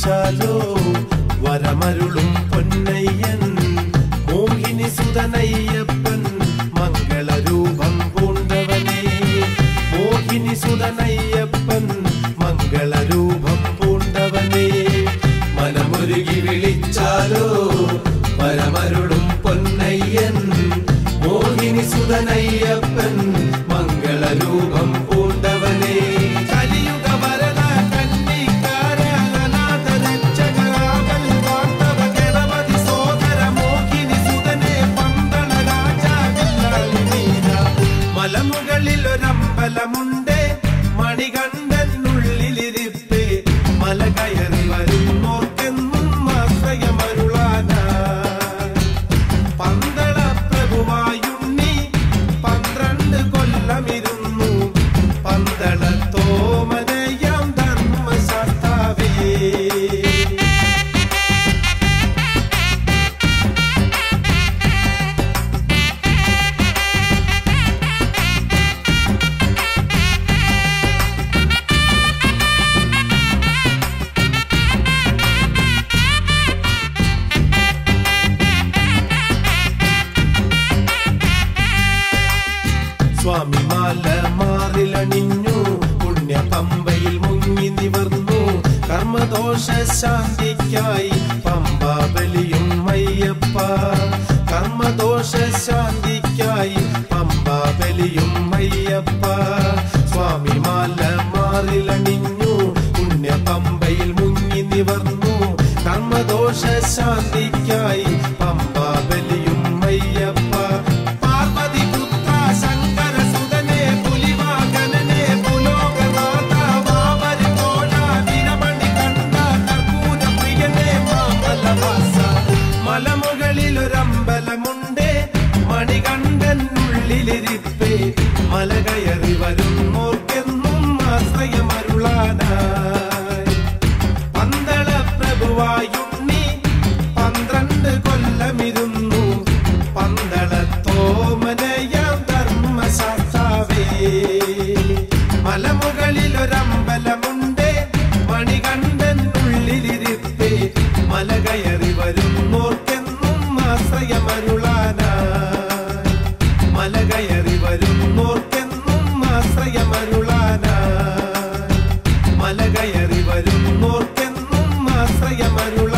വിളിച്ചാലോ വരമരുളും പൊന്നയ്യൻ മോഹിനി സുതനയ്യപ്പൻ മംഗളരൂപം പൂണ്ടവനേ മോഹിനി സുതനയ്യപ്പൻ മംഗളരൂപം പൂണ്ടവനേ മനമുരുകി വിളിച്ചാലോ വരമരുളും പൊന്നയ്യൻ മോഹിനി സുതനയ്യപ്പൻ മംഗളരൂപം പൂണ്ടവനേ കലിയുഗ വരദ കന്നിക്കാര അനാഥ രക്ഷകരാവൽ വാർത്തവ ഗണപതി സോദര മോഹിനി സുതനെ പന്തള രാജാ വില്ലാളി വീര മലമുകളിൽ ഒരമ്പലമുണ്ട് മണികണ്ഠനുള്ളിലിരിപ്പേ മല കയറി വരുന്നോർക്കെന്നും ആശ്രയമരുളാനാ പന്തള പ്രഭുവായുണ്ണി പന്ത്രണ്ട് കൊല്ലമിരുന്നു പന്തള തോമനയാം ധർമ്മശാസ്താവേ സ്വാമി മാല മാറിലണിഞ്ഞു പുണ്യ പമ്പയിൽ മുങ്ങി നിവർന്നു കർമ്മദോഷ ശാന്തിക്കായി പമ്പ ബലിയും അയ്യപ്പ കർമ്മദോഷ ശാന്തിക്കായി പമ്പ ബലിയും അയ്യപ്പ സ്വാമി മാല മാറിലണിഞ്ഞു പുണ്യ പമ്പയിൽ മുങ്ങി നിവർന്നു കർമ്മദോഷ ശാന്തിക്കായി പമ്പ ബലിയും അയ്യപ്പ പാർവതി പുത്ര ശങ്കര സുതനെ പുലിവാകനനെ പുലോകനാഥ വാമരി കോട വീരമണി കണ്ട കർപ്പൂര പ്രിയനെ മാമലവാസ മലമുകളിൽ ഒരമ്പലമുണ്ട് മണികണ്ഠനുള്ളിലിരിപ്പേ മല കയറി വരുന്നോർക്കെന്നും ആശ്രയമരുളാനായി പന്തള പ്രഭുവായുണ്ണി പന്ത്രണ്ട് കൊല്ലമിരുന്നു പന്തള തോമനയാം ധർമ്മശാസ്താവേ മലമുകളിൽ ഒരമ്പലമുണ്ട് മണികണ്ഠനുള്ളിലിരിപ്പേ മല കയറി വരുന്നോർക്കെന്നും ആശ്രയമരുളാനായി മല കയറി വരുന്നോർക്കെന്നും ആശ്രയമരുളാനായി മല കയറി വരുന്നോർക്കെന്നും ആശ്രയമരുള